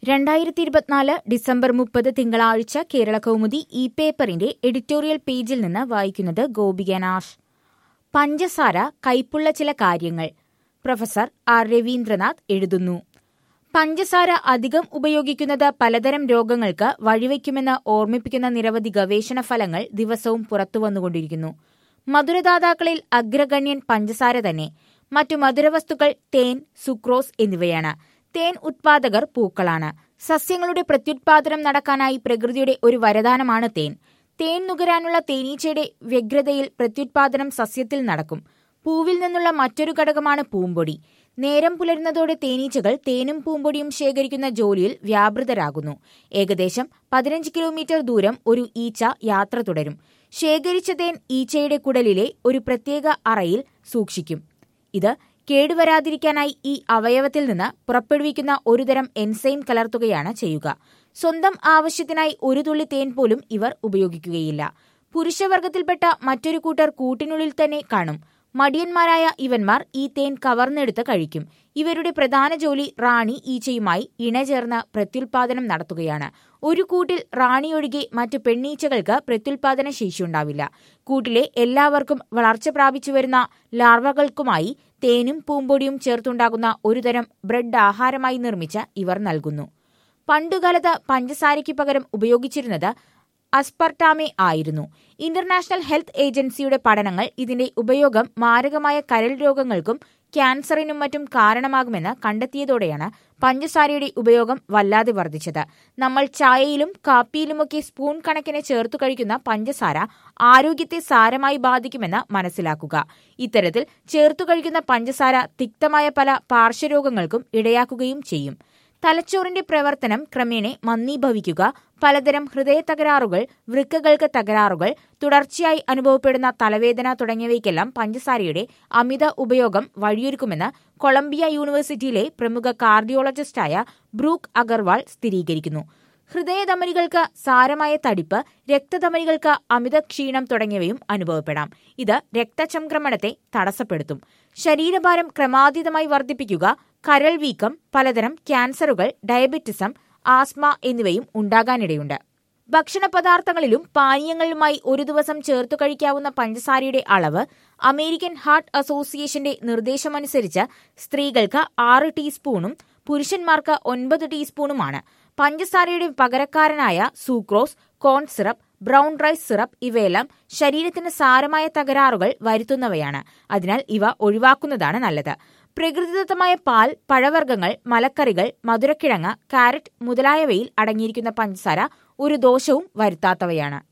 രണ്ടായിരത്തി ഇരുപത്തിനാല് ഡിസംബർ മുപ്പത് തിങ്കളാഴ്ച കേരള കൗമുദി ഇ പേപ്പറിന്റെ എഡിറ്റോറിയൽ പേജിൽ നിന്ന് വായിക്കുന്നത് ഗോപിക നാഷ് പഞ്ചസാര കൈപ്പുള്ള ചില കാര്യങ്ങൾ പ്രൊഫസർ ആർ രവീന്ദ്രനാഥ് എഴുതുന്നു പഞ്ചസാര അധികം ഉപയോഗിക്കുന്നത് പലതരം രോഗങ്ങൾക്ക് വഴിവെക്കുമെന്ന് ഓർമ്മിപ്പിക്കുന്ന നിരവധി ഗവേഷണ ഫലങ്ങൾ ദിവസവും പുറത്തുവന്നുകൊണ്ടിരിക്കുന്നു മധുരദാതാക്കളിൽ അഗ്രഗണ്യൻ പഞ്ചസാര തന്നെ മറ്റു മധുരവസ്തുക്കൾ തേൻ സുക്രോസ് എന്നിവയാണ് തേൻ ഉത്പാദകർ പൂക്കളാണ് സസ്യങ്ങളുടെ പ്രത്യുത്പാദനം നടക്കാനായി പ്രകൃതിയുടെ ഒരു വരദാനമാണ് തേൻ തേൻ നുകരാനുള്ള തേനീച്ചയുടെ വ്യഗ്രതയിൽ പ്രത്യുത്പാദനം സസ്യത്തിൽ നടക്കും പൂവിൽ നിന്നുള്ള മറ്റൊരു ഘടകമാണ് പൂമ്പൊടി നേരം പുലരുന്നതോടെ തേനീച്ചകൾ തേനും പൂമ്പൊടിയും ശേഖരിക്കുന്ന ജോലിയിൽ വ്യാപൃതരാകുന്നു ഏകദേശം പതിനഞ്ച് കിലോമീറ്റർ ദൂരം ഒരു ഈച്ച യാത്ര തുടരും ശേഖരിച്ച തേൻ ഈച്ചയുടെ കുടലിലെ ഒരു പ്രത്യേക അറയിൽ സൂക്ഷിക്കും ഇത് കേടുവരാതിരിക്കാനായി ഈ അവയവത്തിൽ നിന്ന് പുറപ്പെടുവിക്കുന്ന ഒരുതരം എൻസൈം കലർത്തുകയാണ് ചെയ്യുക സ്വന്തം ആവശ്യത്തിനായി ഒരു തുള്ളി തേൻ പോലും ഇവർ ഉപയോഗിക്കുകയില്ല പുരുഷവർഗത്തിൽപ്പെട്ട മറ്റൊരു കൂട്ടർ കൂട്ടിനുള്ളിൽ തന്നെ കാണും മടിയന്മാരായ ഇവന്മാർ ഈ തേൻ കവർന്നെടുത്ത് കഴിക്കും ഇവരുടെ പ്രധാന ജോലി റാണി ഈച്ചയുമായി ഇണചേർന്ന് പ്രത്യുൽപാദനം നടത്തുകയാണ് ഒരു കൂട്ടിൽ റാണി ഒഴികെ മറ്റ് പെണ്ണീച്ചകൾക്ക് പ്രത്യുൽപാദന ശേഷിയുണ്ടാവില്ല കൂട്ടിലെ എല്ലാവർക്കും വളർച്ച പ്രാപിച്ചു വരുന്ന ലാർവകൾക്കുമായി തേനും പൂമ്പൊടിയും ചേർത്തുണ്ടാകുന്ന ഒരുതരം ബ്രെഡ് ആഹാരമായി നിർമ്മിച്ച് ഇവർ നൽകുന്നു പണ്ടുകാലത്ത് പഞ്ചസാരയ്ക്ക് പകരം ഉപയോഗിച്ചിരുന്നത് അസ്പർട്ടാമെ ആയിരുന്നു ഇന്റർനാഷണൽ ഹെൽത്ത് ഏജൻസിയുടെ പഠനങ്ങൾ ഇതിന്റെ ഉപയോഗം മാരകമായ കരൾ രോഗങ്ങൾക്കും ക്യാൻസറിനും മറ്റും കാരണമാകുമെന്ന് കണ്ടെത്തിയതോടെയാണ് പഞ്ചസാരയുടെ ഉപയോഗം വല്ലാതെ വർദ്ധിച്ചത് നമ്മൾ ചായയിലും കാപ്പിയിലുമൊക്കെ സ്പൂൺ കണക്കിന് ചേർത്തു കഴിക്കുന്ന പഞ്ചസാര ആരോഗ്യത്തെ സാരമായി ബാധിക്കുമെന്ന് മനസ്സിലാക്കുക ഇത്തരത്തിൽ ചേർത്തു കഴിക്കുന്ന പഞ്ചസാര തിക്തമായ പല പാർശ്വരോഗങ്ങൾക്കും ഇടയാക്കുകയും ചെയ്യും തലച്ചോറിന്റെ പ്രവർത്തനം ക്രമേണ മന്ദീഭവിക്കുക പലതരം ഹൃദയ തകരാറുകൾ വൃക്കകൾക്ക് തകരാറുകൾ തുടർച്ചയായി അനുഭവപ്പെടുന്ന തലവേദന തുടങ്ങിയവയ്ക്കെല്ലാം പഞ്ചസാരയുടെ അമിത ഉപയോഗം വഴിയൊരുക്കുമെന്ന് കൊളംബിയ യൂണിവേഴ്സിറ്റിയിലെ പ്രമുഖ കാർഡിയോളജിസ്റ്റായ ബ്രൂക്ക് അഗർവാൾ സ്ഥിരീകരിക്കുന്നു ഹൃദയധമനികൾക്ക് സാരമായ തടിപ്പ് രക്തധമനികൾക്ക് അമിത ക്ഷീണം തുടങ്ങിയവയും അനുഭവപ്പെടാം ഇത് രക്തചംക്രമണത്തെ തടസ്സപ്പെടുത്തും ശരീരഭാരം ക്രമാതീതമായി വർദ്ധിപ്പിക്കുക കരൾ വീക്കം പലതരം ക്യാൻസറുകൾ ഡയബറ്റിസം ആസ്മ എന്നിവയും ഉണ്ടാകാനിടയുണ്ട് ഭക്ഷണ പദാർത്ഥങ്ങളിലും പാനീയങ്ങളിലുമായി ഒരു ദിവസം ചേർത്തു കഴിക്കാവുന്ന പഞ്ചസാരയുടെ അളവ് അമേരിക്കൻ ഹാർട്ട് അസോസിയേഷന്റെ നിർദ്ദേശമനുസരിച്ച് സ്ത്രീകൾക്ക് ആറ് ടീസ്പൂണും പുരുഷന്മാർക്ക് ഒൻപത് ടീസ്പൂണുമാണ് പഞ്ചസാരയുടെ പകരക്കാരനായ sucrose corn syrup brown rice syrup ഇവയെല്ലാം ശരീരത്തിന് സാരമായ തകരാറുകൾ വരുത്തുന്നവയാണ് അതിനാൽ ഇവ ഒഴിവാക്കുന്നതാണ് നല്ലത് പ്രകൃതിദത്തമായ പാൽ പഴവർഗ്ഗങ്ങൾ മലക്കറികൾ മധുരക്കിഴങ്ങ് കാരറ്റ് മുതലായവയിൽ അടങ്ങിയിരിക്കുന്ന പഞ്ചസാര ഒരു ദോഷവും വരുത്താത്തവയാണ്